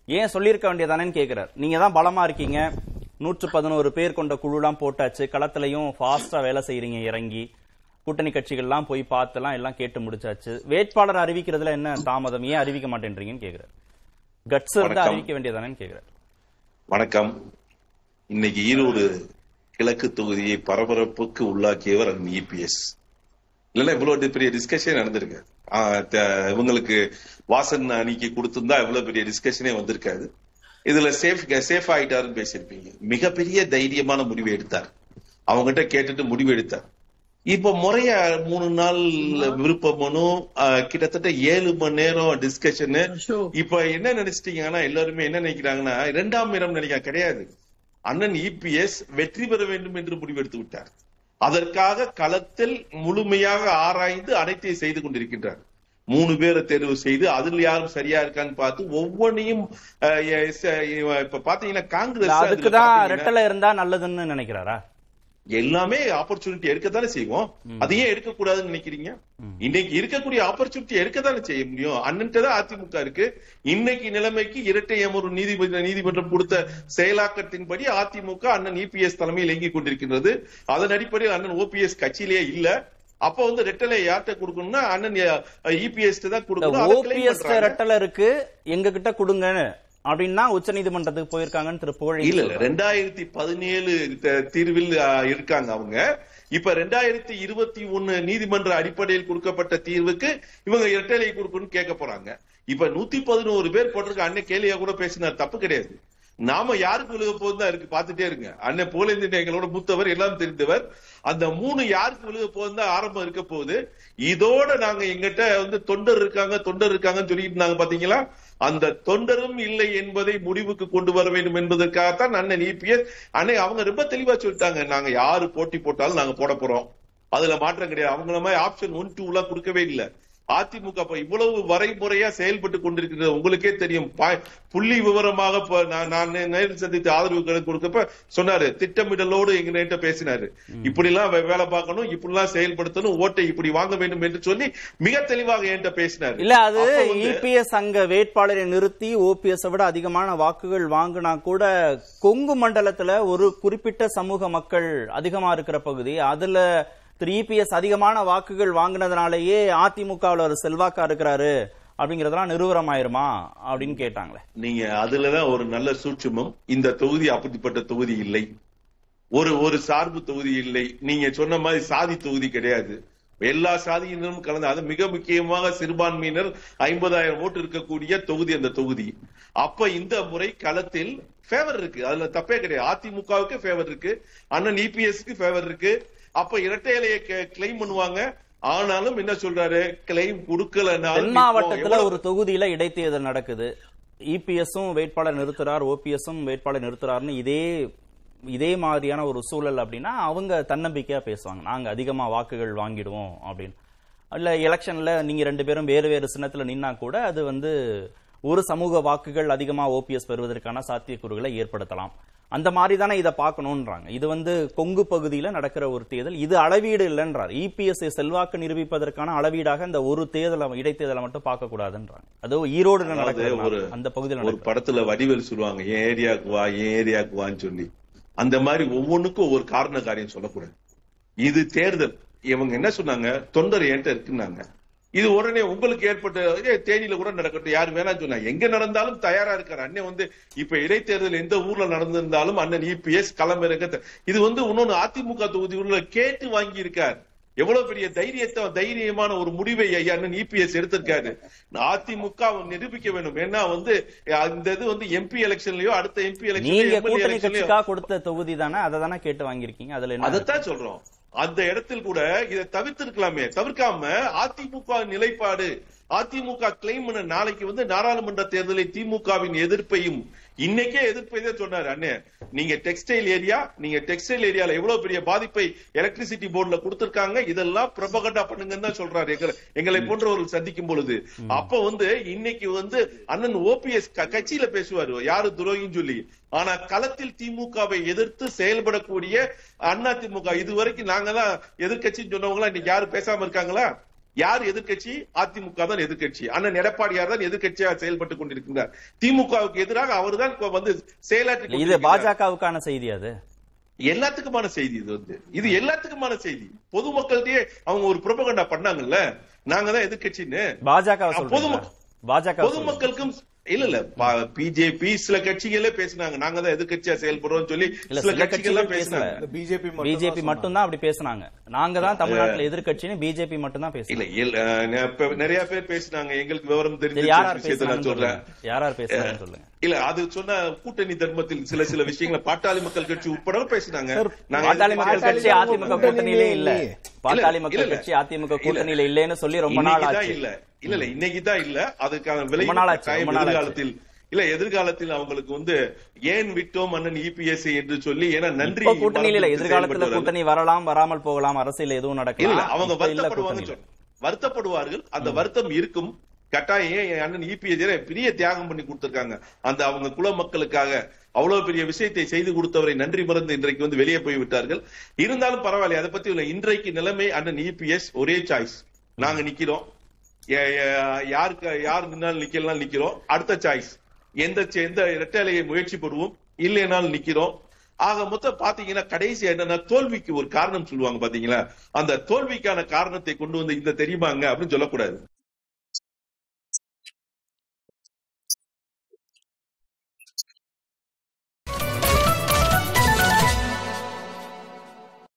ஏன் சொல்லியிருக்க வேண்டியதானேன்னு கேக்குறாரு நீங்க தான் பலமா இருக்கீங்க நூற்று பதினோரு பேர் கொண்ட குழுலாம் போட்டாச்சு களத்திலையும் ஃபாஸ்டா வேலை செய்யறீங்க இறங்கி கூட்டணி கட்சிகள்லாம் போய் பார்த்தெல்லாம் எல்லாம் கேட்டு முடிச்சாச்சு வேட்பாளர் அறிவிக்கிறதுல என்ன தாமதம் ஏன் அறிவிக்க மாட்டேன்றீங்கன்னு கேக்குறாரு கட்ஸ் இருந்தா வணக்கம். அறிவிக்க வேண்டியதானேன்னு கேக்குறாரு வணக்கம் இன்னைக்கு ஈரோடு கிழக்கு தொகுதியை பரபரப்புக்கு உள்ளாக்கியவர் அந்த இபிஎஸ் இல்லைன்னா இவ்வளவு பெரிய டிஸ்கஷனே நடந்திருக்கு ஆ, த- இவங்களுக்கு வாசன் அணிக்கு கொடுத்திருந்தா இவ்வளவு பெரிய டிஸ்கஷனே வந்திருக்காது இதுல சேஃப் சேஃப் ஆயிட்டாருன்னு பேசியிருப்பீங்க மிகப்பெரிய தைரியமான முடிவு எடுத்தார் அவங்ககிட்ட கேட்டுட்டு முடிவு எடுத்தார் இப்ப முறையா மூணு நாள் விருப்ப மனு ஆ, கிட்டத்தட்ட ஏழு மணி நேரம் டிஸ்கஷனு இப்ப என்ன நினைச்சிட்டீங்கன்னா எல்லாருமே என்ன நினைக்கிறாங்கன்னா இரண்டாம் இடம் நினைக்க கிடையாது அண்ணன் இபிஎஸ் வெற்றி பெற வேண்டும் என்று முடிவெடுத்து விட்டார் அதற்காக களத்தில் முழுமையாக ஆராய்ந்து அனைத்தையும் செய்து கொண்டிருக்கின்றார் மூணு பேரை தேர்வு செய்து அதுல யாரும் சரியா இருக்கான்னு பார்த்து ஒவ்வொன்றையும் அஹ், எ- ச- இப்ப பாத்தீங்கன்னா இல்ல, காங்கிரஸ் அதுல அதுக்குதான் பாத்தீங்கன்னா ரெட்டலை இருந்தா நல்லதுன்னு நினைக்கிறாரா எல்லாமே ஆப்பர்ச்சுனிட்டி எடுக்கத்தானே செய்வோம் அதையே எடுக்கக்கூடாதுன்னு நினைக்கிறீங்க இன்னைக்கு இருக்கக்கூடிய ஆப்பர்ச்சுனிட்டி எடுக்கத்தானே செய்ய முடியும் அண்ணன்ட்ட தான் அதிமுக இருக்கு இன்னைக்கு நிலைமைக்கு இரட்டை அமர்வு நீதிபதி நீதிமன்றம் கொடுத்த செயலாக்கத்தின்படி அதிமுக அண்ணன் இபிஎஸ் தலைமையில் இயங்கிக் கொண்டிருக்கின்றது அதன் அடிப்படையில் அண்ணன் ஓபிஎஸ் கட்சியிலேயே இல்ல அப்ப வந்து ரெட்டலை யார்கிட்ட கொடுக்கணும்னா அண்ணன் இபிஎஸ் தான் கொடுக்கணும் அதை claim ஓபிஎஸ் பண்றாங்க. ரெட்டலை இருக்கு எங்க கிட்ட கொடுங்க அப்படின்னா உச்ச நீதிமன்றத்துக்கு போயிருக்காங்கன்னு திரு புகழேந்தி இல்ல இல்ல சொல்றாரு. ரெண்டாயிரத்தி பதினேழு த- தீர்வில் ஆ, இருக்காங்க அவங்க இப்ப ரெண்டாயிரத்தி இருபத்தி ஒண்ணு நீதிமன்ற அடிப்படையில் கொடுக்கப்பட்ட தீர்வுக்கு இவங்க இரட்டலை கொடுக்கணும்னு கேட்க போறாங்க இப்ப நூத்தி பதினோரு பேர் போட்டிருக்க அண்ணன் கேலியா கூட பேசினார் தப்பு கிடையாது நாம யாருக்கு விழுக போகுது தான் இருக்கு பாத்துட்டே இருங்க அண்ணன் புகழேந்தின் எங்களோட மூத்தவர் எல்லாம் தெரிந்தவர் அந்த மூணு யாருக்கு விழுக போகுது தான் ஆரம்பம் இருக்க போகுது இதோட நாங்க எங்கிட்ட வந்து தொண்டர் இருக்காங்க தொண்டர் இருக்காங்கன்னு சொல்லிட்டு நாங்க பாத்தீங்களா அந்த தொண்டரும் இல்லை என்பதை முடிவுக்கு கொண்டு வர வேண்டும் என்பதற்காகத்தான் அண்ணன் இபிஎஸ் அன்னை அவங்க ரொம்ப தெளிவா சொல்லிட்டாங்க நாங்க யாரு போட்டி போட்டாலும் நாங்க போட போறோம் அதுல மாற்றம் கிடையாது அவங்கள மாதிரி ஆப்ஷன் ஒன் டூ எல்லாம் கொடுக்கவே இல்லை அதிமுக இப்ப இவ்வளவு வரைமுறையா செயல்பட்டு கொண்டிருக்கிறது உங்களுக்கே தெரியும் பா- புள்ளி விவரமாக இப்ப நான் நான் நேரில் சந்தித்து ஆதரவு கடிதம் கொடுக்கப்ப சொன்னாரு திட்டமிடலோடு எங்க பேசினாரு இப்படி எல்லாம் வே- வேலை பார்க்கணும் இப்படி எல்லாம் செயல்படுத்தணும் ஓட்டை இப்படி வாங்க வேண்டும் என்று சொல்லி மிக தெளிவாக என்கிட்ட பேசினாரு இல்ல அது அப்ப வந்து- இபிஎஸ் அங்க வேட்பாளரை நிறுத்தி ஓபிஎஸ் விட அதிகமான வாக்குகள் வாங்கினா கூட கொங்கு மண்டலத்துல ஒரு குறிப்பிட்ட சமூக மக்கள் அதிகமா இருக்கிற பகுதி அதுல திரு இபிஎஸ் அதிகமான வாக்குகள் வாங்கினதுனாலேயே அதிமுகவுல ஒரு செல்வாக்கா இருக்கிறாரு அப்படிங்கறதெல்லாம் நிறுவனமாயிருமா அப்படின்னு கேட்டாங்களே நீங்க அதுலதான் ஒரு நல்ல சூட்சுமம் இந்த தொகுதி அப்படிப்பட்ட தொகுதி இல்லை ஒரு ஒரு சார்பு தொகுதி இல்லை நீங்க சொன்ன மாதிரி சாதி தொகுதி கிடையாது எல்லா சாதியினரும் கலந்து அது மிக முக்கியமாக சிறுபான்மையினர் ஐம்பதாயிரம் ஓட்டு இருக்கக்கூடிய தொகுதி அந்த தொகுதி அப்ப இந்த முறை களத்தில் ஃபேவர் இருக்கு அதுல தப்பே கிடையாது அதிமுகவுக்கு ஃபேவர் இருக்கு அண்ணன் இபிஎஸ்க்கு ஃபேவர் இருக்கு அப்ப இரட்டை இலையை கிளைம் பண்ணுவாங்க ஆனாலும் என்ன சொல்றாரு கிளைம் கொடுக்கலனாலும் தென் மாவட்டத்துல ஒரு தொகுதியில இடைத்தேர்தல் நடக்குது இபிஎஸும் வேட்பாளர் நிறுத்துறார் ஓபிஎஸும் வேட்பாளர் நிறுத்துறாருன்னு இதே இதே மாதிரியான ஒரு சூழல் அப்படின்னா அவங்க தன்னம்பிக்கையா பேசுவாங்க நாங்க அதிகமா வாக்குகள் வாங்கிடுவோம் அப்படின்னு இல்ல எலெக்ஷன்ல நீங்க ரெண்டு பேரும் வேறு வேறு சின்னத்துல நின்னா கூட அது வந்து ஒரு சமூக வாக்குகள் அதிகமா ஓபிஎஸ் பெறுவதற்கான சாத்தியக்கூறுகளை ஏற்படுத்தலாம் அந்த மாதிரி தானே இதை பார்க்கணும்ன்றாங்க இது வந்து கொங்கு பகுதியில நடக்கிற ஒரு தேர்தல் இது அளவீடு இல்லைன்றார் இபிஎஸ் செல்வாக்கு நிரூபிப்பதற்கான அளவீடாக இந்த ஒரு தேர்தலை இடைத்தேர்தலை மட்டும் பார்க்க கூடாதுன்றாங்க அது ஈரோடு அதாவது நடக்கிற ஒரு அந்த பகுதியில் ஒரு நடக்கிற படத்துல வடிவேல் சொல்லுவாங்க என் ஏரியாவுக்கு வா என் ஏரியாவுக்கு வான்னு சொல்லி அந்த மாதிரி ஒவ்வொன்றுக்கும் ஒரு காரண காரியம் சொல்லக்கூடாது இது தேர்தல் இவங்க என்ன சொன்னாங்க தொண்டர் என்கிட்ட இருக்குன்னாங்க இது உடனே உங்களுக்கு ஏற்பட்ட இதே தேனியில கூட நடக்கட்டும் யாரு வேணாம் சொன்னாங்க எங்க நடந்தாலும் தயாரா இருக்காரு அண்ணன் வந்து இப்ப இடைத்தேர்தல் எந்த ஊர்ல நடந்திருந்தாலும் அண்ணன் இபிஎஸ் களமிறக்க த- இது வந்து இன்னொன்னு அதிமுக தொகுதி உள்ள கேட்டு வாங்கி இருக்கார் எவ்வளவு பெரிய தைரியத்தை தைரியமான ஒரு முடிவை ஐயா அண்ணன் இபிஎஸ் எடுத்திருக்காரு அதிமுக அவன் நிரூபிக்க வேண்டும் ஏன்னா வந்து அந்த இது வந்து எம்பி எலெக்ஷன்லயோ அடுத்த எம்பி நீங்க எலெக்ஷன் கூட்டணி கட்சிக்காக கொடுத்த தொகுதி தானே அதை தானே கேட்டு வாங்கியிருக்கீங்க அதுல என்ன அதைத்தான் சொல்றோம் அந்த இடத்தில் கூட இதை தவிர்த்திருக்கலாமே தவிர்க்காம அதிமுக நிலைப்பாடு அதிமுக கிளைம் பண்ண நாளைக்கு வந்து நாடாளுமன்ற தேர்தலை திமுகவின் எதிர்ப்பையும் இன்னைக்கே எதிர்ப்பை தான் சொன்னாரு அண்ணே நீங்க டெக்ஸ்டைல் ஏரியா நீங்க டெக்ஸ்டைல் ஏரியால எவ்வளவு பெரிய பாதிப்பை எலக்ட்ரிசிட்டி போர்டுல கொடுத்திருக்காங்க இதெல்லாம் பிரபகண்டா பண்ணுங்கன்னு தான் சொல்றாரு எங்களை எங்களை போன்றவர்கள் சந்திக்கும் பொழுது அப்ப வந்து இன்னைக்கு வந்து அண்ணன் ஓபிஎஸ் கட்சியில பேசுவாரு யாரு துரோகின்னு சொல்லி ஆனா களத்தில் திமுகவை எதிர்த்து செயல்படக்கூடிய அண்ணா திமுக இதுவரைக்கும் நாங்க தான் எதிர்கட்சின்னு சொன்னவங்க இன்னைக்கு யாரும் பேசாம இருக்காங்களா யார் எதிர்க்கட்சி அதிமுக தான் எதிர்க்கட்சி அண்ணன் எடப்பாடியார் தான் எதிர்க்கட்சியாக செயல்பட்டுக் கொண்டிருக்கிறார் திமுகவுக்கு எதிராக அவர்தான் இப்ப வந்து செயலாற்றி இது கொண்டிருக்கிறார். பாஜகவுக்கான செய்தி அது எல்லாத்துக்குமான செய்தி இது வந்து இது எல்லாத்துக்குமான செய்தி பொதுமக்கள்கிட்டயே அவங்க ஒரு புரபகண்டா பண்ணாங்கல்ல நாங்க தான் எதிர்க்கட்சின்னு பாஜக பொதும- சொல்றீங்க பாஜக பொதுமக்களுக்கும் இல்ல இல்ல பிஜேபி சில கட்சிகளே பேசினாங்க நாங்க தான் எதிர்க்கட்சியா செயல்படுறோம் சொல்லி இல்ல, சில சில கட்சிகள் எல்லாம் கட்சிகள் பேசினாங்க பேசல. பிஜேபி பிஜேபி மட்டும் தான் அப்படி பேசுனாங்க நாங்க தான் தமிழ்நாட்டுல எதிர்க்கட்சின்னு பிஜேபி மட்டும் தான் இல்ல பேசுறோம் இல்ல, அஹ், ந- இப்ப நிறைய பேர் பேசினாங்க எங்களுக்கு விவரம் சரி தெரிஞ்ச யார் யார் விஷயத்தை நான் பேசுறாங்கன்னு சொல்றேன் சொல்லுங்க யார் யார் பேசுறாங்கன்னு சொல்லுங்க இல்ல அது சொன்ன கூட்டணி தர்மத்தில் சில சில விஷயங்களை பாட்டாளி மக்கள் கட்சி உட்பட பேசினாங்க நாங்க பாட்டாளி மக்கள் எதிர்க்கட்சி- கட்சி அதிமுக கூட்டணியிலே இல்ல பாட்டாளி இல்ல, மக்கள் இல்ல. கட்சி அதிமுக கூட்டணியில இல்லன்னு சொல்லி ரொம்ப நாள் இன்னைக்கு தான் ஆச்சு இல்ல இல்ல இல்ல இன்னைக்கு தான் இல்ல அதுக்கான விலை ரொம்ப நாள் ஆச்சு, கட்டாயம் ரொம்ப நாள் ஆச்சு. எதிர்காலத்தில் இல்ல எதிர்காலத்தில் அவங்களுக்கு வந்து ஏன் விட்டோம் அண்ணன் இபிஎஸ் என்று சொல்லி ஏன்னா நன்றி இப்ப கூட்டணியில இல்ல மரபுக்கு எதிர்காலத்துல செயல்பட்டு கூட்டணி வரலாம் வராமல் போகலாம் அரசியல் எதுவும் இல்ல நடக்கலாம் அவங்க இப்ப இல்ல வருத்தப்படுவாங்க கூட்டணியில. சொல்றேன். வருத்தப்படுவார்கள் அந்த வருத்தம் இருக்கும் கட்டாயம் ஏன் என் அண்ணன் இபிஎஸ் பெரிய தியாகம் பண்ணி கொடுத்திருக்காங்க அந்த அவங்க குல மக்களுக்காக அவ்வளவு பெரிய விஷயத்தை செய்து கொடுத்தவரை நன்றி மறந்து இன்றைக்கு வந்து வெளியே போய் விட்டார்கள் இருந்தாலும் பரவாயில்லை அதை பத்தி இல்ல இன்றைக்கு நிலைமை அண்ணன் இபிஎஸ் ஒரே சாய்ஸ் நாங்க நிக்கிறோம் ஏ- ஏ- யாருக்கு யார் நின்னாலும் நிக்கலாம் நிக்கிறோம் அடுத்த சாய்ஸ் எந்த சே- எந்த இரட்டைலையை முயற்சி பண்ணுவோம் இல்லைனாலும் நிக்கிறோம் ஆக மொத்தம் பாத்தீங்கன்னா கடைசி என்னன்னா தோல்விக்கு ஒரு காரணம் சொல்லுவாங்க பாத்தீங்களா அந்த தோல்விக்கான காரணத்தை கொண்டு வந்து இந்த தெரியுமாங்க அப்படின்னு சொல்லக்கூடாது